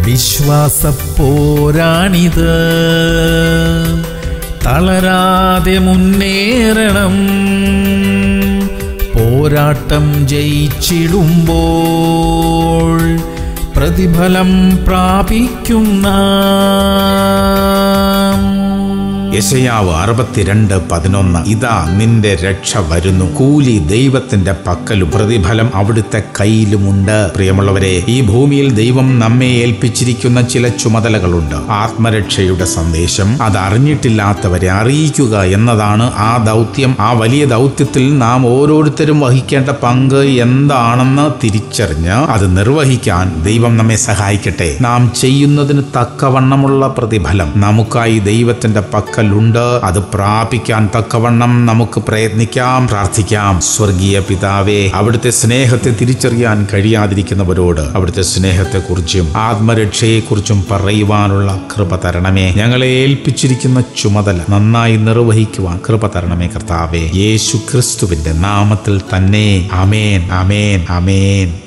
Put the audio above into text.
വിശ്വാസപ്പോരാണിത് തളരാതെ മുന്നേറണം പോരാട്ടം ജയിച്ചിടുമ്പോൾ പ്രതിഫലം പ്രാപിക്കും നാം യശയാവ് അറുപത്തിരണ്ട് പതിനൊന്ന് ഇതാ നിന്റെ രക്ഷ വരുന്നു കൂലി ദൈവത്തിന്റെ പക്കലും പ്രതിഫലം അവിടുത്തെ കയ്യിലുമുണ്ട് പ്രിയമുള്ളവരെ ഈ ഭൂമിയിൽ ദൈവം നമ്മെ ഏൽപ്പിച്ചിരിക്കുന്ന ചില ചുമതലകളുണ്ട് ആത്മരക്ഷയുടെ സന്ദേശം അത് അറിഞ്ഞിട്ടില്ലാത്തവരെ അറിയിക്കുക എന്നതാണ് ആ ദൗത്യം ആ വലിയ ദൗത്യത്തിൽ നാം ഓരോരുത്തരും വഹിക്കേണ്ട പങ്ക് എന്താണെന്ന് തിരിച്ചറിഞ്ഞ് അത് നിർവഹിക്കാൻ ദൈവം നമ്മെ സഹായിക്കട്ടെ നാം ചെയ്യുന്നതിന് തക്കവണ്ണമുള്ള പ്രതിഫലം നമുക്കായി ദൈവത്തിന്റെ പക്കലുണ്ട് അത് പ്രാപിക്കാൻ തക്കവണ്ണം നമുക്ക് പ്രയത്നിക്കാം പ്രാർത്ഥിക്കാം സ്വർഗീയ പിതാവേ അവിടുത്തെ സ്നേഹത്തെ തിരിച്ചറിയാൻ കഴിയാതിരിക്കുന്നവരോട് അവിടുത്തെ സ്നേഹത്തെക്കുറിച്ചും ആത്മരക്ഷയെക്കുറിച്ചും പറയുവാനുള്ള കൃപ തരണമേ ഞങ്ങളെ ഏൽപ്പിച്ചിരിക്കുന്ന ചുമതല നന്നായി നിർവഹിക്കുവാൻ കൃപ തരണമേ കർത്താവേ യേശു ക്രിസ്തുവിന്റെ നാമത്തിൽ തന്നെ അമേൻ അമേൻ അമേൻ